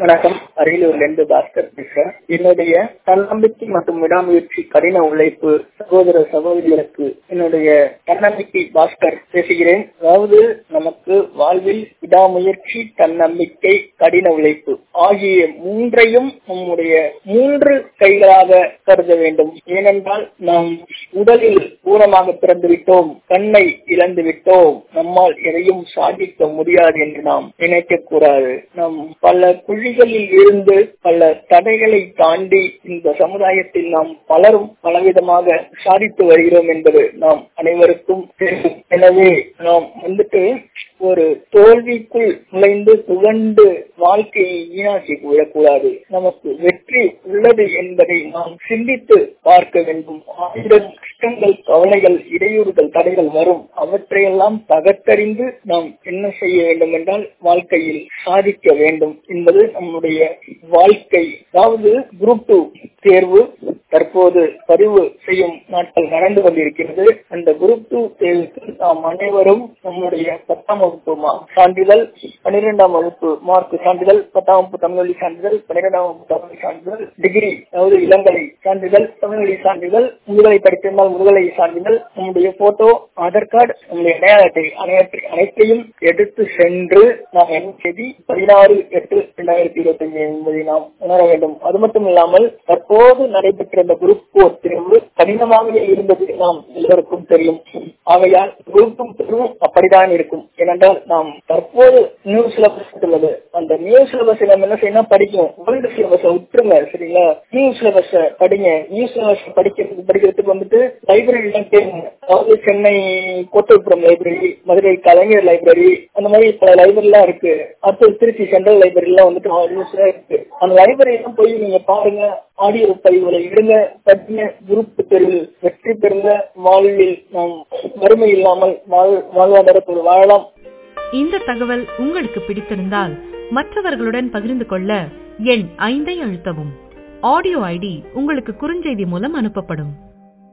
வணக்கம் அரியலூர்ல இருந்து பாஸ்கர் பேசுறேன் என்னுடைய தன்னம்பிக்கை மற்றும் விடாமுயற்சி கடின உழைப்பு சகோதர சகோதரிகளுக்கு என்னுடைய தன்னம்பிக்கை பாஸ்கர் பேசுகிறேன் அதாவது நமக்கு வாழ்வில் விடாமுயற்சி தன்னம்பிக்கை கடின உழைப்பு ஆகிய மூன்றையும் நம்முடைய மூன்று கைகளாக கருத வேண்டும் ஏனென்றால் நாம் உடலில் ஊனமாக பிறந்து விட்டோம் கண்ணை இழந்து விட்டோம் நம்மால் எதையும் சாதிக்க முடியாது என்று நாம் நினைக்க கூடாது நாம் பல குழிகளில் இருந்து பல தடைகளை தாண்டி இந்த சமுதாயத்தில் நாம் பலரும் பலவிதமாக சாதித்து வருகிறோம் என்பது நாம் அனைவருக்கும் தெரியும் எனவே நாம் வந்துட்டு ஒரு தோல்விக்குள் நுழைந்து துவண்டு வாழ்க்கையை வீணாக்கி விடக்கூடாது நமக்கு வெற்றி உள்ளது என்பதை நாம் சிந்தித்து பார்க்க வேண்டும் ஆயிரம் கஷ்டங்கள் கவலைகள் இடையூறுகள் தடைகள் வரும் அவற்றையெல்லாம் தகர்த்தறிந்து நாம் என்ன செய்ய வேண்டும் என்றால் வாழ்க்கையில் சாதிக்க வேண்டும் என்பது நம்முடைய வாழ்க்கை அதாவது குரூப் டூ தேர்வு தற்போது பதிவு செய்யும் நாட்கள் நடந்து கொண்டிருக்கிறது அந்த குரூப் டூ தேர்வுக்கு நாம் அனைவரும் நம்முடைய பத்தாம் வகுப்பு சான்றிதழ் பன்னிரெண்டாம் வகுப்பு மார்க் சான்றிதழ் பத்தாம் வகுப்பு தமிழ்வழி சான்றிதழ் பன்னிரெண்டாம் வகுப்பு தமிழ் சான்றிதழ் டிகிரி அதாவது இளங்கலை சான்றிதழ் தமிழ்வழி சான்றிதழ் முதுகலை படித்திருந்தால் முதுகலை சான்றிதழ் நம்முடைய போட்டோ ஆதார் கார்டு நம்முடைய அடையாள அட்டை அனைத்தையும் எடுத்து சென்று நாம் என்ன செய்தி பதினாறு எட்டு இரண்டாயிரத்தி இருபத்தி அஞ்சு என்பதை நாம் உணர வேண்டும் அது மட்டும் இல்லாமல் தற்போது நடைபெற்ற இந்த குரூப் போர் தேர்வு கடினமாகவே இருந்தது நாம் எல்லோருக்கும் தெரியும் ஆகையால் குரூப்பும் தேர்வும் அப்படித்தான் இருக்கும் ஏனென்றால் நாம் தற்போது நியூ சிலபஸ் உள்ளது அந்த நியூ சிலபஸ் நம்ம என்ன செய்யணும் படிக்கும் ஓல்டு சிலபஸ் விட்டுருங்க சரிங்களா நியூ சிலபஸ் படிங்க நியூ சிலபஸ் படிக்கிறது படிக்கிறதுக்கு வந்துட்டு லைப்ரரி எல்லாம் கேளுங்க அதாவது சென்னை கோட்டப்புறம் லைப்ரரி மதுரை கலைஞர் லைப்ரரி அந்த மாதிரி பல லைப்ரரி எல்லாம் இருக்கு அடுத்து திருச்சி சென்ட்ரல் லைப்ரரி எல்லாம் வந்துட்டு நியூஸ்ல இருக்கு அந்த லைப்ரரி எல்லாம் போய் நீங்க பாருங்க ஆடியோ பதிவுகளை இடுங்க படிங்க குரூப் தேர்வில் வெற்றி பெறுங்க வாழ்வில் நாம் வறுமை இல்லாமல் வாழ்வாதாரத்தில் வாழலாம் இந்த தகவல் உங்களுக்கு பிடித்திருந்தால் மற்றவர்களுடன் பகிர்ந்து கொள்ள எண் ஐந்தை அழுத்தவும் ஆடியோ ஐடி உங்களுக்கு குறுஞ்செய்தி மூலம் அனுப்பப்படும்